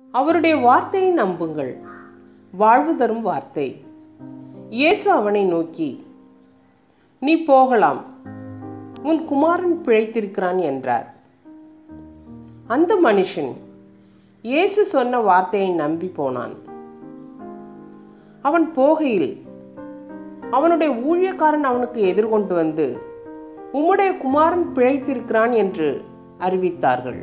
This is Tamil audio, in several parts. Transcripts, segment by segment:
அவருடைய வார்த்தையை நம்புங்கள் வாழ்வு தரும் வார்த்தை இயேசு அவனை நோக்கி நீ போகலாம் உன் குமாரன் பிழைத்திருக்கிறான் என்றார் அந்த மனுஷன் இயேசு சொன்ன வார்த்தையை நம்பி போனான் அவன் போகையில் அவனுடைய ஊழியக்காரன் அவனுக்கு எதிர்கொண்டு வந்து உம்முடைய குமாரன் பிழைத்திருக்கிறான் என்று அறிவித்தார்கள்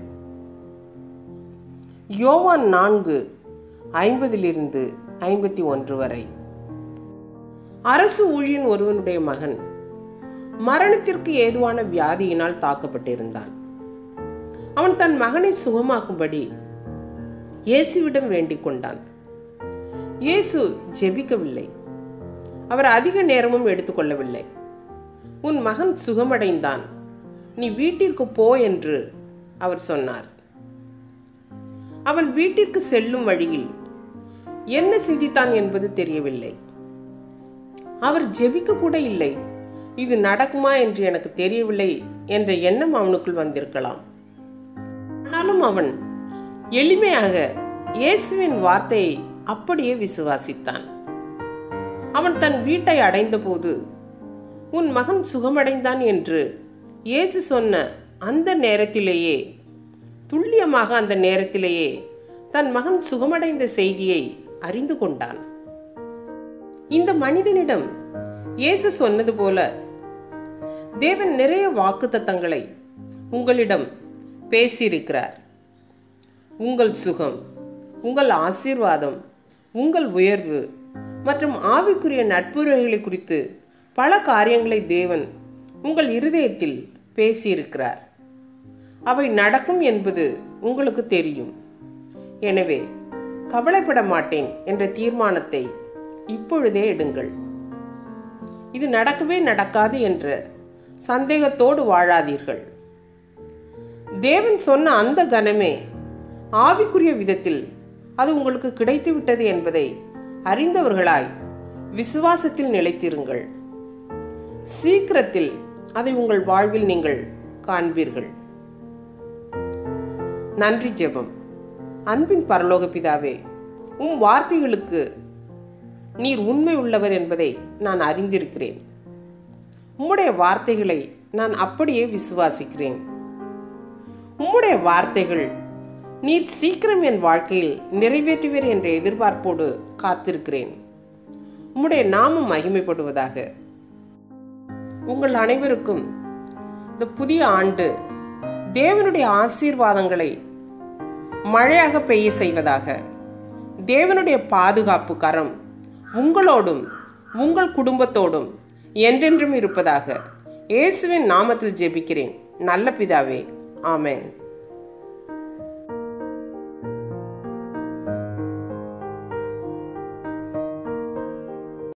யோவான் நான்கு ஐம்பதிலிருந்து ஐம்பத்தி ஒன்று வரை அரசு ஊழியன் ஒருவனுடைய மகன் மரணத்திற்கு ஏதுவான வியாதியினால் தாக்கப்பட்டிருந்தான் அவன் தன் மகனை சுகமாக்கும்படி இயேசுவிடம் வேண்டிக் கொண்டான் இயேசு ஜெபிக்கவில்லை அவர் அதிக நேரமும் எடுத்துக்கொள்ளவில்லை உன் மகன் சுகமடைந்தான் நீ வீட்டிற்கு போ என்று அவர் சொன்னார் அவன் வீட்டிற்கு செல்லும் வழியில் என்ன சிந்தித்தான் என்பது தெரியவில்லை அவர் ஜெபிக்க கூட இல்லை இது நடக்குமா என்று எனக்கு தெரியவில்லை என்ற எண்ணம் அவனுக்குள் வந்திருக்கலாம் ஆனாலும் அவன் எளிமையாக இயேசுவின் வார்த்தையை அப்படியே விசுவாசித்தான் அவன் தன் வீட்டை அடைந்தபோது உன் மகன் சுகமடைந்தான் என்று இயேசு சொன்ன அந்த நேரத்திலேயே துல்லியமாக அந்த நேரத்திலேயே தன் மகன் சுகமடைந்த செய்தியை அறிந்து கொண்டான் இந்த மனிதனிடம் இயேசு சொன்னது போல தேவன் நிறைய வாக்குத்தத்தங்களை உங்களிடம் பேசியிருக்கிறார் உங்கள் சுகம் உங்கள் ஆசீர்வாதம் உங்கள் உயர்வு மற்றும் ஆவிக்குரிய நட்புறவுகளை குறித்து பல காரியங்களை தேவன் உங்கள் இருதயத்தில் பேசியிருக்கிறார் அவை நடக்கும் என்பது உங்களுக்கு தெரியும் எனவே கவலைப்பட மாட்டேன் என்ற தீர்மானத்தை இப்பொழுதே எடுங்கள் இது நடக்கவே நடக்காது என்ற சந்தேகத்தோடு வாழாதீர்கள் தேவன் சொன்ன அந்த கணமே ஆவிக்குரிய விதத்தில் அது உங்களுக்கு கிடைத்து விட்டது என்பதை அறிந்தவர்களாய் விசுவாசத்தில் நிலைத்திருங்கள் சீக்கிரத்தில் அதை உங்கள் வாழ்வில் நீங்கள் காண்பீர்கள் நன்றி ஜெபம் அன்பின் பரலோக பிதாவே உம் வார்த்தைகளுக்கு நீர் உண்மை உள்ளவர் என்பதை நான் அறிந்திருக்கிறேன் உம்முடைய வார்த்தைகளை நான் அப்படியே விசுவாசிக்கிறேன் உம்முடைய வார்த்தைகள் நீர் சீக்கிரம் என் வாழ்க்கையில் நிறைவேற்றுவீர் என்ற எதிர்பார்ப்போடு காத்திருக்கிறேன் உம்முடைய நாமம் மகிமைப்படுவதாக உங்கள் அனைவருக்கும் இந்த புதிய ஆண்டு தேவனுடைய ஆசீர்வாதங்களை மழையாக பெய்ய செய்வதாக தேவனுடைய பாதுகாப்பு கரம் உங்களோடும் உங்கள் குடும்பத்தோடும் என்றென்றும் இருப்பதாக இயேசுவின் நாமத்தில் ஜெபிக்கிறேன் நல்ல பிதாவே ஆமென்